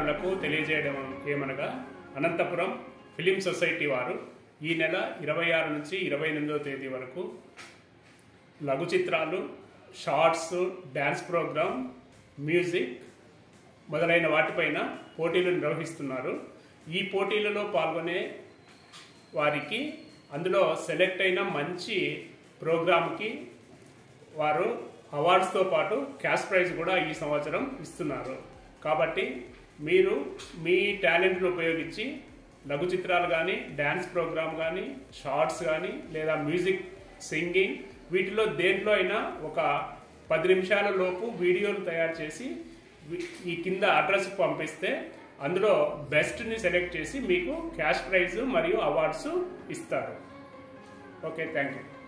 కళాకారులకు తెలియజేయడం ఏమనగా అనంతపురం ఫిలిం సొసైటీ వారు ఈ నెల ఇరవై ఆరు నుంచి ఇరవై ఎనిమిదవ తేదీ వరకు లఘు చిత్రాలు షార్ట్స్ డ్యాన్స్ ప్రోగ్రామ్ మ్యూజిక్ మొదలైన వాటిపైన పోటీలు నిర్వహిస్తున్నారు ఈ పోటీలలో పాల్గొనే వారికి అందులో సెలెక్ట్ అయిన మంచి ప్రోగ్రామ్కి వారు అవార్డ్స్తో పాటు క్యాష్ ప్రైజ్ కూడా ఈ సంవత్సరం ఇస్తున్నారు కాబట్టి మీరు మీ టాలెంట్ను ఉపయోగించి లఘు చిత్రాలు కానీ డ్యాన్స్ ప్రోగ్రామ్ కానీ షార్ట్స్ కానీ లేదా మ్యూజిక్ సింగింగ్ వీటిలో దేంట్లో అయినా ఒక పది నిమిషాల లోపు వీడియోలు తయారు చేసి వి- ఈ కింద అడ్రస్ పంపిస్తే అందులో బెస్ట్ని సెలెక్ట్ చేసి మీకు క్యాష్ ప్రైజ్ మరియు అవార్డ్స్ ఇస్తారు ఓకే థ్యాంక్ యూ